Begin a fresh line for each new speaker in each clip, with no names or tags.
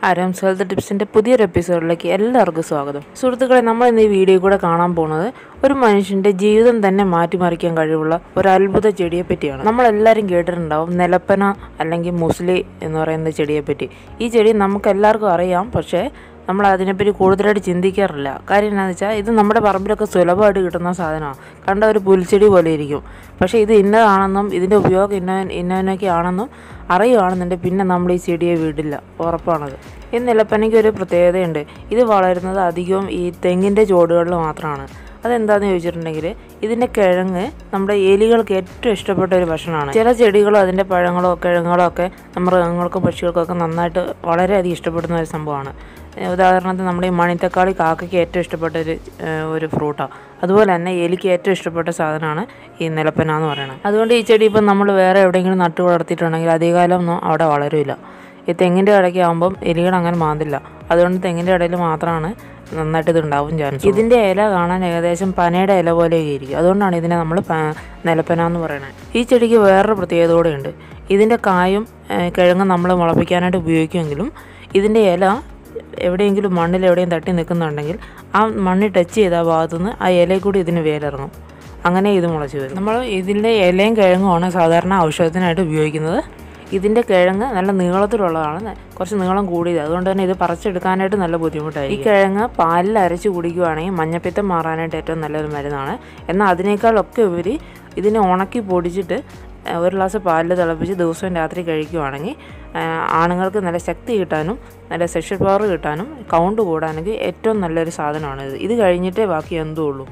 ആരംസ് health ടിപ്സിൻ്റെ പുതിയൊരു എപ്പിസോഡിലേക്ക് എല്ലാവർക്കും സ്വാഗതം സുഹൃത്തുക്കളെ നമ്മൾ ഇന്ന് ഈ വീഡിയോ കൂടെ കാണാൻ പോകുന്നത് ഒരു മനുഷ്യൻ്റെ ജീവിതം തന്നെ മാറ്റിമറിക്കാൻ കഴിവുള്ള ഒരു അത്ഭുത ചെടിയെ പറ്റിയാണ് നമ്മളെല്ലാവരും കേട്ടിട്ടുണ്ടാവും നിലപ്പന അല്ലെങ്കിൽ മുസ്ലി എന്ന് പറയുന്ന ചെടിയെപ്പറ്റി ഈ ചെടി നമുക്ക് എല്ലാവർക്കും അറിയാം പക്ഷേ നമ്മൾ അതിനെപ്പറ്റി കൂടുതലായിട്ട് ചിന്തിക്കാറില്ല കാര്യം എന്താണെന്ന് വെച്ചാൽ ഇത് നമ്മുടെ പറമ്പിലൊക്കെ സുലഭമായിട്ട് കിട്ടുന്ന സാധനമാണ് കണ്ട ഒരു പുൽച്ചെടി പോലെ ഇരിക്കും പക്ഷേ ഇത് ഇന്നതാണെന്നും ഇതിൻ്റെ ഉപയോഗം ഇന്ന ഇന്നതിനൊക്കെ ആണെന്നും അറിയുകയാണെന്നുണ്ടെങ്കിൽ പിന്നെ നമ്മൾ ഈ ചെടിയെ വിടില്ല ഉറപ്പാണത് ഈ നിലപ്പനയ്ക്ക് ഒരു പ്രത്യേകതയുണ്ട് ഇത് വളരുന്നത് അധികവും ഈ തെങ്ങിൻ്റെ ചോടുകളിൽ മാത്രമാണ് അതെന്താണെന്ന് ചോദിച്ചിട്ടുണ്ടെങ്കിൽ ഇതിൻ്റെ കിഴങ്ങ് നമ്മുടെ എലികൾക്ക് ഏറ്റവും ഇഷ്ടപ്പെട്ട ഒരു ഭക്ഷണമാണ് ചില ചെടികളോ അതിൻ്റെ പഴങ്ങളോ കിഴങ്ങുകളോ ഒക്കെ മൃഗങ്ങൾക്കും പക്ഷികൾക്കൊക്കെ നന്നായിട്ട് വളരെയധികം ഇഷ്ടപ്പെടുന്ന ഒരു സംഭവമാണ് ഏഹ് ഉദാഹരണത്തിന് നമ്മുടെ ഈ മണിത്തക്കാളി കാക്കയ്ക്ക് ഏറ്റവും ഇഷ്ടപ്പെട്ട ഒരു ഏഹ് ഒരു ഫ്രൂട്ടാണ് അതുപോലെ തന്നെ എലിക്ക് ഏറ്റവും ഇഷ്ടപ്പെട്ട സാധനമാണ് ഈ നിലപ്പന എന്ന് പറയുന്നത് അതുകൊണ്ട് ഈ ചെടി ഇപ്പം നമ്മൾ വേറെ എവിടെയെങ്കിലും നട്ടു വളർത്തിയിട്ടുണ്ടെങ്കിൽ അധികകാലം ഒന്നും അവിടെ വളരില്ല ഈ തെങ്ങിൻ്റെ ഇടയ്ക്ക് ആകുമ്പം എലികൾ അങ്ങനെ മാന്തില്ല അതുകൊണ്ട് തെങ്ങിൻ്റെ ഇടയിൽ മാത്രമാണ് നന്നായിട്ട് ഇത് ഉണ്ടാവും ചാൻസ് ഇതിൻ്റെ ഇല കാണാൻ ഏകദേശം പനയുടെ ഇല പോലെയൊക്കെ ഇരിക്കും അതുകൊണ്ടാണ് ഇതിനെ നമ്മൾ പ- നിലപ്പന എന്ന് പറയുന്നത് ഈ ചെടിക്ക് വേറൊരു പ്രത്യേകത കൂടെ ഉണ്ട് ഇതിൻ്റെ കായും ഏഹ്, കിഴങ്ങും നമ്മൾ മുളപ്പിക്കാനായിട്ട് ഉപയോഗിക്കുമെങ്കിലും ഇതിൻ്റെ ഇല എവിടെയെങ്കിലും മണ്ണിൽ എവിടെയും തട്ടി നിൽക്കുന്നുണ്ടെങ്കിൽ ആ മണ്ണിൽ ടച്ച് ചെയ്ത ആ ഭാഗത്തുനിന്ന് ആ ഇലയിൽ കൂടി ഇതിന് വേലിറങ്ങും അങ്ങനെ ഇത് മുളച്ച് വരും നമ്മൾ ഇതിൻ്റെ ഇലയും കിഴങ്ങുമാണ് സാധാരണ ഔഷധത്തിനായിട്ട് ഉപയോഗിക്കുന്നത് ഇതിൻ്റെ കിഴങ്ങ് നല്ല നീളത്തിലുള്ളതാണ് ന- കുറച്ച് നീളം കൂടിയത് അതുകൊണ്ട് തന്നെ ഇത് പറിച്ചെടുക്കാനായിട്ട് നല്ല ബുദ്ധിമുട്ടായി ഈ കിഴങ്ങ് പാലിൽ അരച്ച് കുടിക്കുകയാണെങ്കിൽ മഞ്ഞപ്പിത്തം മാറാനായിട്ട് ഏറ്റവും നല്ലൊരു മരുന്നാണ് എന്നാൽ അതിനേക്കാളൊക്കെ ഉപരി ഇതിനെ ഉണക്കി പൊടിച്ചിട്ട് ഏഹ്, ഒരു ഗ്ലാസ് പാലിൽ തിളപ്പിച്ച് ദിവസവും രാത്രി കഴിക്കുകയാണെങ്കിൽ ഏഹ്, ആണുങ്ങൾക്ക് നല്ല ശക്തി കിട്ടാനും നല്ല സെക്ഷൽ പവർ കിട്ടാനും കൗണ്ട് കൂടാനൊക്കെ ഏറ്റവും നല്ലൊരു സാധനമാണ് ഇത് ഇത് കഴിഞ്ഞിട്ടേ ബാക്കി എന്തോ ഉള്ളൂ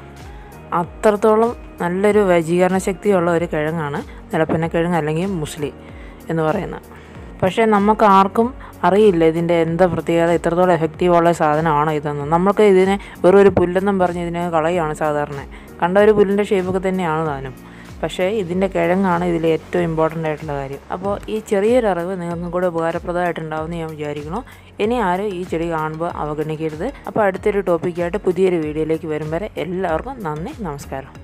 അത്രത്തോളം നല്ലൊരു വജീകരണ ശക്തിയുള്ള ഒരു കിഴങ്ങാണ് നിലപ്പനക്കിഴങ്ങ് അല്ലെങ്കിൽ മുസ്ലി എന്ന് പറയുന്നത് പക്ഷേ നമുക്ക് ആർക്കും അറിയില്ല ഇതിൻ്റെ എന്താ പ്രത്യേകത ഇത്രത്തോളം എഫക്റ്റീവുള്ള സാധനമാണോ ഇതെന്ന് നമുക്ക് ഇതിനെ വെറും ഒരു പുല്ലെന്നും പറഞ്ഞ് ഇതിനെ കളയുകയാണ് സാധാരണ കണ്ട ഒരു പുല്ലിൻ്റെ ഷേപ്പൊക്കെ തന്നെയാണ് താനും പക്ഷേ ഇതിൻ്റെ കിഴങ്ങാണ് ഇതിൽ ഏറ്റവും ഇമ്പോർട്ടൻ്റ് ആയിട്ടുള്ള കാര്യം അപ്പോൾ ഈ ചെറിയൊരു അറിവ് നിങ്ങൾക്കും കൂടെ ഉപകാരപ്രദമായിട്ടുണ്ടാവുമെന്ന് ഞാൻ വിചാരിക്കുന്നു ഇനി ആരും ഈ ചെടി കാണുമ്പോൾ അവഗണിക്കരുത് അപ്പോൾ അടുത്തൊരു ടോപ്പിക്കായിട്ട് പുതിയൊരു വീഡിയോയിലേക്ക് വരും വരെ എല്ലാവർക്കും നന്ദി നമസ്കാരം